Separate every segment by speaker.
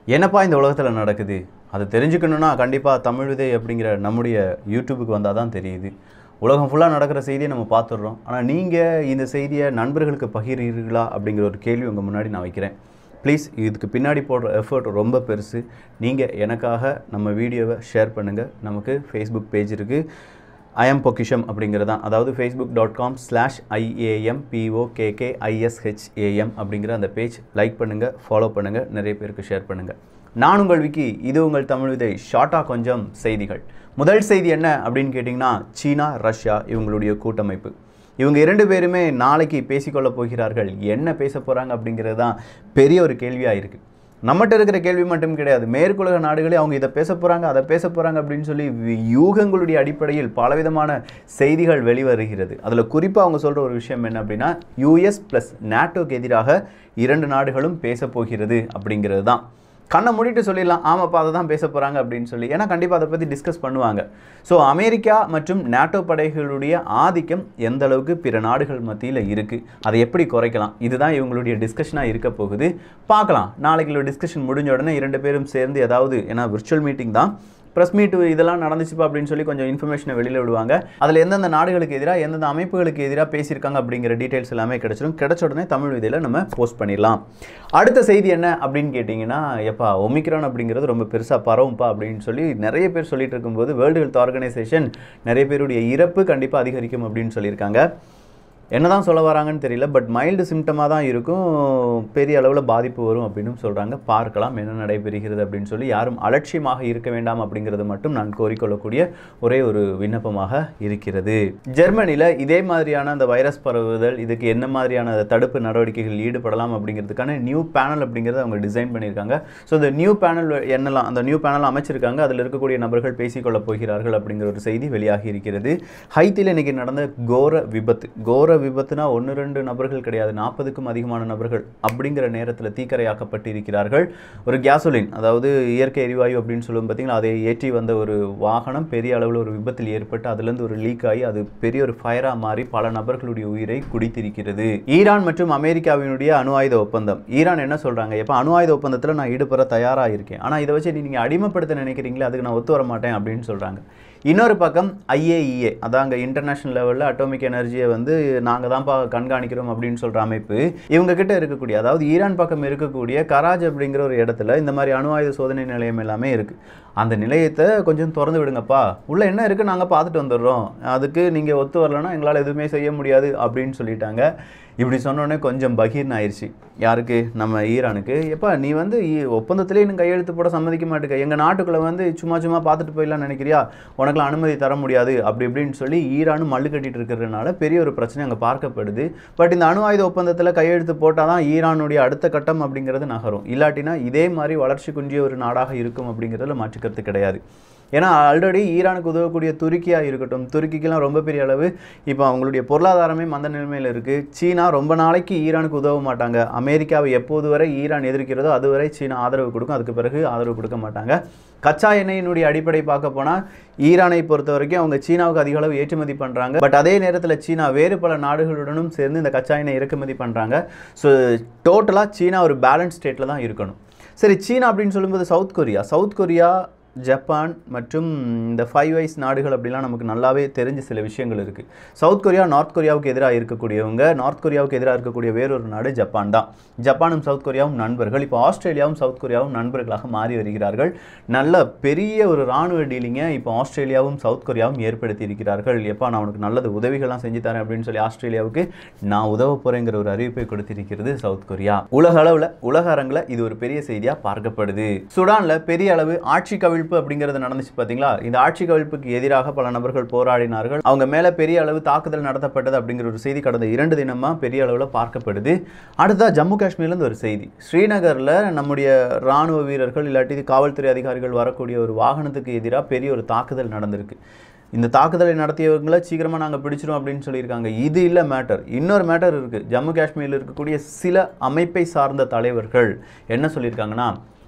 Speaker 1: என்னப்பா இந்த உலகத்தில் நடக்குது அது தெரிஞ்சுக்கணுன்னா கண்டிப்பாக தமிழ் விதை அப்படிங்கிற நம்முடைய யூடியூபுக்கு வந்தால் தான் தெரியுது உலகம் ஃபுல்லாக நடக்கிற செய்தியை நம்ம பார்த்துடுறோம் ஆனால் நீங்கள் இந்த செய்தியை நண்பர்களுக்கு பகிர்றீர்களா அப்படிங்கிற ஒரு கேள்வி உங்கள் முன்னாடி நான் வைக்கிறேன் ப்ளீஸ் இதுக்கு பின்னாடி போடுற எஃபர்ட் ரொம்ப பெருசு நீங்கள் எனக்காக நம்ம வீடியோவை ஷேர் பண்ணுங்கள் நமக்கு ஃபேஸ்புக் பேஜ் இருக்குது ஐஎம் பொக்கிஷம் அப்படிங்கிறது தான் அதாவது Facebook dot com slash IAM POKK ISHAM அப்படிங்கிற அந்த பேஜ் லைக் பண்ணுங்கள் ஃபாலோ பண்ணுங்கள் நிறைய பேருக்கு ஷேர் பண்ணுங்கள் நான் உங்கள் விக்கி இது உங்கள் தமிழ் விதை ஷார்ட்டாக கொஞ்சம் செய்திகள் முதல் செய்தி என்ன அப்படின்னு கேட்டிங்கன்னா சீனா ரஷ்யா இவங்களுடைய கூட்டமைப்பு இவங்க இரண்டு பேருமே நாளைக்கு பேசிக்கொள்ள போகிறார்கள் என்ன பேச போகிறாங்க அப்படிங்கிறது தான் பெரிய ஒரு கேள்வியாக இருக்குது நம்மகிட்ட இருக்கிற கேள்வி மட்டும் கிடையாது மேற்குலக நாடுகளே அவங்க இதை பேச போகிறாங்க அதை பேச போகிறாங்க அப்படின்னு சொல்லி வி- யூகங்களுடைய அடிப்படையில் பலவிதமான செய்திகள் வெளிவருகிறது அதில் குறிப்பாக அவங்க சொல்கிற ஒரு விஷயம் என்ன அப்படின்னா யூஎஸ் ப்ளஸ் நாட்டோக்கு எதிராக இரண்டு நாடுகளும் பேச போகிறது அப்படிங்கிறது தான் கண்ணை மூடிட்டு சொல்லிடலாம் ஆமாப்பா அதை தான் பேச போகிறாங்க அப்படின்னு சொல்லி ஏன்னா கண்டிப்பாக அதை பற்றி டிஸ்கஸ் பண்ணுவாங்க ஸோ அமெரிக்கா மற்றும் நாட்டோ படைகளுடைய ஆதிக்கம் எந்த அளவுக்கு பிற நாடுகள் மத்தியில் இருக்குது அதை எப்படி குறைக்கலாம் இதுதான் இவங்களுடைய டிஸ்கஷனாக இருக்க போகுது பார்க்கலாம் நாளைக்கு டிஸ்கஷன் முடிஞ்ச உடனே இரண்டு பேரும் சேர்ந்து ஏதாவது ஏன்னா விர்ச்சுவல் மீட்டிங் தான் ப்ரெஸ் மீட் இதெல்லாம் நடந்துச்சுப்பா அப்படின்னு சொல்லி கொஞ்சம் இன்ஃபர்மேஷனை வெளியில் விடுவாங்க அதில் எந்தெந்த நாடுகளுக்கு எதிராக எந்தெந்த அமைப்புகளுக்கு எதிராக பேசியிருக்காங்க அப்படிங்கிற டீட்டெயில்ஸ் எல்லாமே கிடைச்சிடும் கிடைச்ச உடனே தமிழ் விதையில் நம்ம போஸ்ட் பண்ணிடலாம் அடுத்த செய்தி என்ன அப்படின்னு கேட்டிங்கன்னா எப்பா ஒமிக்ரான் அப்படிங்கிறது ரொம்ப பெருசாக பரவும்பா அப்படின்னு சொல்லி நிறைய பேர் சொல்லிட்டு இருக்கும்போது வேர்ல்டு ஹெல்த் ஆர்கனைசேஷன் நிறைய பேருடைய இறப்பு கண்டிப்பாக அதிகரிக்கும் அப்படின்னு சொல்லியிருக்காங்க என்னதான் சொல்ல வராங்கன்னு தெரியல பட் மைல்டு சிம்டமாக தான் இருக்கும் பெரிய அளவில் பாதிப்பு வரும் அப்படின்னு சொல்கிறாங்க பார்க்கலாம் என்ன நடைபெறுகிறது அப்படின்னு சொல்லி யாரும் அலட்சியமாக இருக்க வேண்டாம் அப்படிங்கிறது மட்டும் நான் கோரிக்கொள்ளக்கூடிய ஒரே ஒரு விண்ணப்பமாக இருக்கிறது ஜெர்மனியில் இதே மாதிரியான அந்த வைரஸ் பரவுதல் இதுக்கு என்ன மாதிரியான தடுப்பு நடவடிக்கைகள் ஈடுபடலாம் அப்படிங்கிறதுக்கான நியூ பேனல் அப்படிங்கிறத அவங்க டிசைன் பண்ணியிருக்காங்க ஸோ இந்த நியூ பேனல் என்னலாம் அந்த நியூ பேனல் அமைச்சிருக்காங்க அதில் இருக்கக்கூடிய நபர்கள் பேசிக்கொள்ள போகிறார்கள் அப்படிங்கிற ஒரு செய்தி வெளியாகி இருக்கிறது ஹைத்தியில் இன்னைக்கு நடந்த கோர விபத்து கோர விபத்துனா ஒன்று ரெண்டு நபர்கள் கிடையாது நாற்பதுக்கும் அதிகமான நபர்கள் அப்படிங்கிற நேரத்தில் தீக்கரையாக்கப்பட்டு இருக்கிறார்கள் ஒரு கேசோலின் அதாவது இயற்கை எரிவாயு அப்படின்னு சொல்லும் பார்த்தீங்களா அதை ஏற்றி வந்த ஒரு வாகனம் பெரிய அளவில் ஒரு விபத்தில் ஏற்பட்டு அதுலேருந்து ஒரு லீக் ஆகி அது பெரிய ஒரு ஃபயராக மாறி பல நபர்களுடைய உயிரை குடித்திருக்கிறது ஈரான் மற்றும் அமெரிக்காவினுடைய அணு ஆயுத ஒப்பந்தம் ஈரான் என்ன சொல்கிறாங்க எப்போ அணு ஆயுத ஒப்பந்தத்தில் நான் ஈடுபட தயாராக இருக்கேன் ஆனால் இதை வச்சு நீங்கள் அடிமைப்படுத்த நினைக்கிறீங்களே அதுக்கு நான் ஒத்து வர மாட்டேன் அப்படின்னு சொல்கிறாங்க இன்னொரு பக்கம் ஐஏஇஏ அதாங்க இன்டர்நேஷனல் லெவலில் அட்டோமிக் எனர்ஜியை வந்து நாங்கள் தான்ப்பா கண்காணிக்கிறோம் அப்படின்னு சொல்கிற அமைப்பு இவங்க கிட்ட இருக்கக்கூடிய அதாவது ஈரான் பக்கம் இருக்கக்கூடிய கராஜ் அப்படிங்கிற ஒரு இடத்துல இந்த மாதிரி அணு ஆயுத சோதனை நிலையம் எல்லாமே இருக்குது அந்த நிலையத்தை கொஞ்சம் திறந்து விடுங்கப்பா உள்ள என்ன இருக்குது நாங்கள் பார்த்துட்டு வந்துடுறோம் அதுக்கு நீங்கள் ஒத்து வரலன்னா எங்களால் எதுவுமே செய்ய முடியாது அப்படின்னு சொல்லிட்டாங்க இப்படி சொன்னோடனே கொஞ்சம் பகீர்னு ஆயிடுச்சு யாருக்கு நம்ம ஈரானுக்கு எப்பா நீ வந்து ஈ- ஒப்பந்தத்திலே இன்னும் கையெழுத்து போட சம்மதிக்க மாட்டேங்க எங்கள் நாட்டுக்குள்ளே வந்து சும்மா சும்மா பார்த்துட்டு போயிடலாம் நினைக்கிறியா உனக்குலாம் அனுமதி தர முடியாது அப்படி இப்படின்னு சொல்லி ஈரானும் மல்லு கட்டிட்டு இருக்கிறதுனால பெரிய ஒரு பிரச்சனை அங்கே பார்க்கப்படுது பட் இந்த அணு ஆயுத ஒப்பந்தத்தில் கையெழுத்து போட்டால் தான் ஈரானுடைய அடுத்த கட்டம் அப்படிங்கிறது நகரும் இல்லாட்டினா இதே மாதிரி வளர்ச்சி குன்றிய ஒரு நாடாக இருக்கும் அப்படிங்கிறதுல மாற்றுக்கிறது கிடையாது ஏன்னா ஆல்ரெடி ஈரானுக்கு உதவக்கூடிய துருக்கியாக இருக்கட்டும் துருக்கிக்கெல்லாம் ரொம்ப பெரிய அளவு இப்போ அவங்களுடைய பொருளாதாரமே மந்த நிலைமையில் இருக்குது சீனா ரொம்ப நாளைக்கு ஈரானுக்கு உதவ மாட்டாங்க அமெரிக்காவை எப்போது வரை ஈரான் எதிர்க்கிறதோ அதுவரை சீனா ஆதரவு கொடுக்கும் அதுக்கு பிறகு ஆதரவு கொடுக்க மாட்டாங்க கச்சா எண்ணெயினுடைய அடிப்படை பார்க்க போனால் ஈரானை பொறுத்த வரைக்கும் அவங்க சீனாவுக்கு அதிக அளவு ஏற்றுமதி பண்ணுறாங்க பட் அதே நேரத்தில் சீனா வேறு பல நாடுகளுடனும் சேர்ந்து இந்த கச்சா எண்ணெய் இறக்குமதி பண்ணுறாங்க ஸோ டோட்டலாக சீனா ஒரு பேலன்ஸ் ஸ்டேட்டில் தான் இருக்கணும் சரி சீனா அப்படின்னு சொல்லும்போது south Korea south Korea Japan மற்றும் இந்த ஃபைவ் ஐஸ் நாடுகள் அப்படிலாம் நமக்கு நல்லாவே தெரிஞ்ச சில விஷயங்கள் இருக்குது சவுத் கொரியா நார்த் கொரியாவுக்கு எதிராக இருக்கக்கூடியவங்க நார்த் கொரியாவுக்கு எதிராக இருக்கக்கூடிய வேறொரு நாடு ஜப்பான் தான் ஜப்பானும் சவுத் கொரியாவும் நண்பர்கள் இப்போ ஆஸ்திரேலியாவும் சவுத் கொரியாவும் நண்பர்களாக மாறி வருகிறார்கள் நல்ல பெரிய ஒரு இராணுவ டீலிங்கை இப்போ ஆஸ்திரேலியாவும் சவுத் கொரியாவும் ஏற்படுத்தி இருக்கிறார்கள் எப்பா நான் உனக்கு நல்லது உதவிகள்லாம் செஞ்சு தரேன் அப்படின்னு சொல்லி ஆஸ்திரேலியாவுக்கு நான் உதவ போகிறேங்கிற ஒரு அறிவிப்பை கொடுத்திருக்கிறது சவுத் கொரியா உலக அளவில் உலக அரங்கில் இது ஒரு பெரிய செய்தியாக பார்க்கப்படுது சுடானில் பெரிய அளவு ஆட்சி கவிழ்ப்பு அப்படிங்கிறது நடந்துச்சு பார்த்தீங்களா இந்த ஆட்சி கவிழ்ப்புக்கு எதிராக பல நபர்கள் போராடினார்கள் அவங்க மேலே பெரிய அளவு தாக்குதல் நடத்தப்பட்டது அப்படிங்கிற ஒரு செய்தி கடந்த இரண்டு தினமாக பெரிய அளவில் பார்க்கப்படுது அடுத்ததா ஜம்மு காஷ்மீர்லேருந்து ஒரு செய்தி ஸ்ரீநகரில் நம்முடைய ராணுவ வீரர்கள் இல்லாட்டி காவல்துறை அதிகாரிகள் வரக்கூடிய ஒரு வாகனத்துக்கு எதிராக பெரிய ஒரு தாக்குதல் நடந்திருக்கு இந்த தாக்குதலை நடத்தியவங்களை சீக்கிரமாக நாங்கள் பிடிச்சிரும் அப்படின்னு சொல்லியிருக்காங்க இது இல்லை மேட்டர் இன்னொரு மேட்டர் இருக்குது ஜம்மு காஷ்மீரில் இருக்கக்கூடிய சில அமைப்பை சார்ந்த தலைவர்கள் என்ன சொல்லியிருக்காங்கன்னா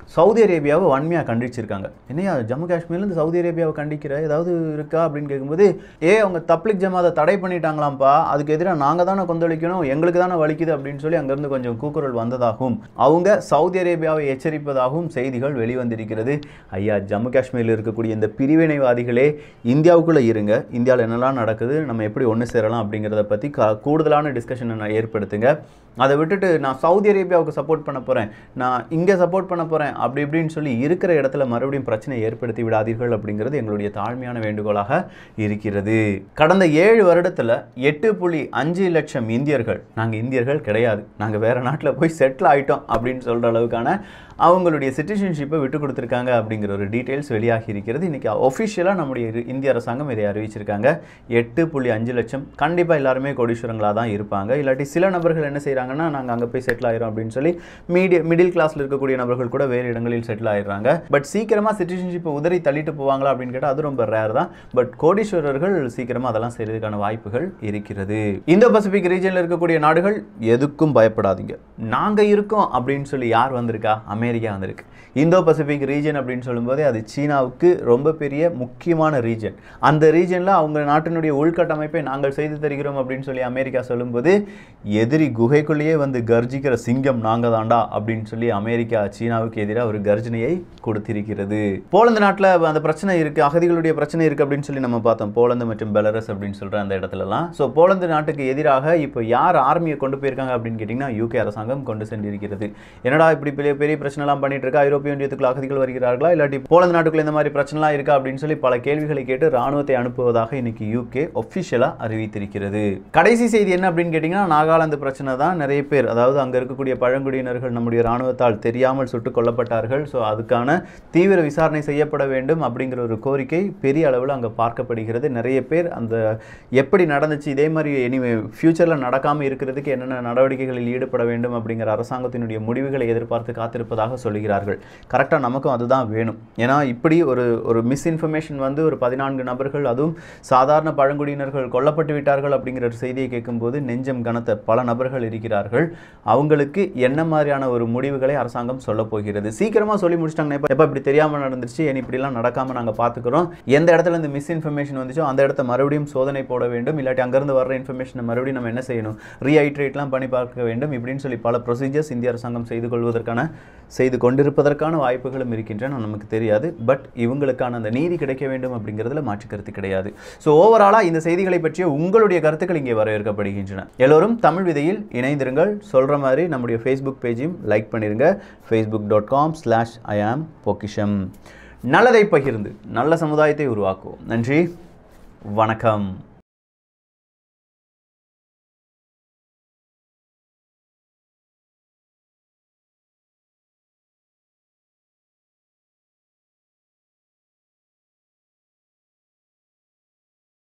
Speaker 1: சவுதி அரேபியாவை வன்மையாக கண்டிச்சிருக்காங்க என்னையா ஜம்மு காஷ்மீர்லேருந்து சவுதி அரேபியாவை கண்டிக்கிற ஏதாவது இருக்கா அப்படின்னு கேட்கும்போது ஏ அவங்க தப்லிக் ஜமாதை தடை பண்ணிட்டாங்களாம்ப்பா அதுக்கு எதிராக நாங்கள் தானே கொந்தளிக்கணும் எங்களுக்கு தானே வலிக்குது அப்படின்னு சொல்லி அங்கேருந்து கொஞ்சம் கூக்குரல் வந்ததாகவும் அவங்க சவுதி அரேபியாவை எச்சரிப்பதாகவும் செய்திகள் வெளிவந்திருக்கிறது ஐயா ஜம்மு காஷ்மீரில் இருக்கக்கூடிய இந்த பிரிவினைவாதிகளே இந்தியாவுக்குள்ளே இருங்க இந்தியாவில் என்னெல்லாம் நடக்குது நம்ம எப்படி ஒன்று சேரலாம் அப்படிங்கிறத பற்றி க கூடுதலான டிஸ்கஷனை ஏற்படுத்துங்க அதை விட்டுட்டு நான் சவுதி அரேபியாவுக்கு சப்போர்ட் பண்ண போகிறேன் நான் இங்கே சப்போர்ட் பண்ண போகிறேன் அப்படி இப்படின்னு சொல்லி இருக்கிற இடத்துல மறுபடியும் பிரச்சனை ஏற்படுத்தி விடாதீர்கள் அப்படிங்கிறது எங்களுடைய தாழ்மையான வேண்டுகோளாக இருக்கிறது கடந்த ஏழு வருடத்தில் எட்டு புள்ளி அஞ்சு லட்சம் இந்தியர்கள் நாங்கள் இந்தியர்கள் கிடையாது நாங்கள் வேறு நாட்டில் போய் செட்டில் ஆயிட்டோம் அப்படின்னு சொல்கிற அளவுக்கான அவங்களுடைய சிட்டிசன்ஷிப்பை விட்டு கொடுத்துருக்காங்க அப்படிங்கிற ஒரு டீட்டெயில்ஸ் வெளியாகி இருக்கிறது இன்றைக்கி ஒஃபிஷியலாக நம்முடைய இரு- இந்திய அரசாங்கம் இதை அறிவிச்சிருக்காங்க எட்டு புள்ளி அஞ்சு லட்சம் கண்டிப்பாக எல்லாருமே கோடீஸ்வரங்களாக தான் இருப்பாங்க இல்லாட்டி சில நபர்கள் என்ன செய்கிறாங்கன்னா நாங்கள் அங்கே போய் செட்டில் ஆயிரும் அப்படின்னு சொல்லி மீடிய மிடில் கிளாஸில் இருக்கக்கூடிய நபர்கள் கூட வேறு இடங்களில் செட்டில் ஆயிடுறாங்க பட் சீக்கிரமாக சிட்டிசன்ஷிப்பை உதறி தள்ளிட்டு போவாங்களா அப்படின்னு கேட்டால் அது ரொம்ப ரேர் தான் பட் கோடீஸ்வரர்கள் சீக்கிரமாக அதெல்லாம் செய்கிறதுக்கான வாய்ப்புகள் இருக்கிறது இந்தோ பசிபிக் ரீஜனில் இருக்கக்கூடிய நாடுகள் எதுக்கும் பயப்படாதீங்க நாங்கள் இருக்கோம் அப்படின்னு சொல்லி யார் வந்திருக்கா அமெரிக்கா வந்திருக்கு இந்தோ பசிபிக் ரீஜன் அப்படின்னு சொல்லும்போதே அது சீனாவுக்கு ரொம்ப பெரிய முக்கியமான ரீஜன் அந்த ரீஜனில் அவங்க நாட்டினுடைய உள்கட்டமைப்பை நாங்கள் செய்து தருகிறோம் அப்படின்னு சொல்லி அமெரிக்கா சொல்லும்போது எதிரி குகைக்குள்ளேயே வந்து கர்ஜிக்கிற சிங்கம் நாங்கள் தாண்டா அப்படின்னு சொல்லி அமெரிக்கா சீனாவுக்கு எதிராக ஒரு கர்ஜனையை கொடுத்திருக்கிறது போலந்து நாட்டில் அந்த பிரச்சனை இருக்குது அகதிகளுடைய பிரச்சனை இருக்குது அப்படின்னு சொல்லி நம்ம பார்த்தோம் போலந்து மற்றும் பெலரஸ் அப்படின்னு சொல்கிற அந்த இடத்துலலாம் ஸோ போலந்து நாட்டுக்கு எதிராக இப்போ யார் ஆர்மியை கொண்டு போயிருக்காங்க அப்படின்னு கேட்டிங்கன்னா யூகே அரசாங்கம் கொண்டு சென்றிருக்கிறது என்னடா இப்படி பெரிய பெரிய பிரச்சனைலாம் பண்ணிட்டு இருக்கா ஐரோப்பிய ஒன்றியத்துக்குள்ள அகதிகள் வருகிறார்களா இல்லாட்டி போலந்து நாட்டுக்குள்ள இந்த மாதிரி பிரச்சனைலாம் இருக்கா அப்படின்னு சொல்லி பல கேள்விகளை கேட்டு ராணுவத்தை அனுப்புவதாக இன்னைக்கு யூகே ஒஃபிஷியலாக அறிவித்திருக்கிறது கடைசி செய்தி என்ன அப்படின்னு கேட்டிங்கன்னா நாகாலாந்து பிரச்சனை தான் நிறைய பேர் அதாவது அங்கே இருக்கக்கூடிய பழங்குடியினர்கள் நம்முடைய ராணுவத்தால் தெரியாமல் சுட்டுக் கொல்லப்பட்டார்கள் ஸோ அதுக்கான தீவிர விசாரணை செய்யப்பட வேண்டும் அப்படிங்கிற ஒரு கோரிக்கை பெரிய அளவில் அங்கே பார்க்கப்படுகிறது நிறைய பேர் அந்த எப்படி நடந்துச்சு இதே மாதிரி இனிமே ஃப்யூச்சரில் நடக்காமல் இருக்கிறதுக்கு என்னென்ன நடவடிக்கைகளில் ஈடுபட வேண்டும் அப்படிங்கிற அரசாங்கத்தினுடைய முடிவுகளை எதிர்பார்த்து காத்திருப்பதாக சொல்கிறார்கள் கரெக்டாக நமக்கும் அதுதான் வேணும் ஏன்னா இப்படி ஒரு ஒரு மிஸ்இன்ஃபர்மேஷன் வந்து ஒரு பதினான்கு நபர்கள் அதுவும் சாதாரண பழங்குடியினர்கள் கொல்லப்பட்டு விட்டார்கள் அப்படிங்கிற ஒரு செய்தியை கேட்கும்போது நெஞ்சம் கனத்த பல நபர்கள் இருக்கிறார்கள் அவங்களுக்கு என்ன மாதிரியான ஒரு முடிவுகளை அரசாங்கம் சொல்ல போகிறது சீக்கிரமாக சொல்லி முடிச்சிட்டாங்க எப்போ எப்போ இப்படி தெரியாமல் நடந்துருச்சு இனி இப்படிலாம் நடக்காமல் நாங்கள் பார்த்துக்கிறோம் எந்த இடத்துல இந்த மிஸ்இன்ஃபர்மேஷன் வந்துச்சோ அந்த இடத்த மறுபடியும் சோதனை போட வேண்டும் இல்லாட்டி அங்கேருந்து வர்ற இன்ஃபர்மேஷனை மறுபடியும் நம்ம என்ன செய்யணும் ரீஐட்ரேட்லாம் பண்ணி பார்க்க வேண்டும் இப்படின்னு சொல்லி பல ப்ரொசீஜர்ஸ் இந்திய அரசாங்கம் செய்து கொள்வதற்கான செய்து கொண்டிருப்பதற்கான வாய்ப்புகளும் இருக்கின்றன நமக்கு தெரியாது பட் இவங்களுக்கான அந்த நீதி கிடைக்க வேண்டும் அப்படிங்கிறதுல மாற்று கருத்து கிடையாது ஸோ ஓவராலாக இந்த செய்திகளை பற்றிய உங்களுடைய கருத்துக்கள் இங்கே வரவேற்கப்படுகின்றன எல்லோரும் தமிழ் விதையில் இணைந்திருங்கள் சொல்கிற மாதிரி நம்முடைய ஃபேஸ்புக் பேஜையும் லைக் பண்ணிடுங்க Facebook dot com slash I am Pokkisham நல்லதை பகிர்ந்து நல்ல சமுதாயத்தை உருவாக்குவோம் நன்றி வணக்கம்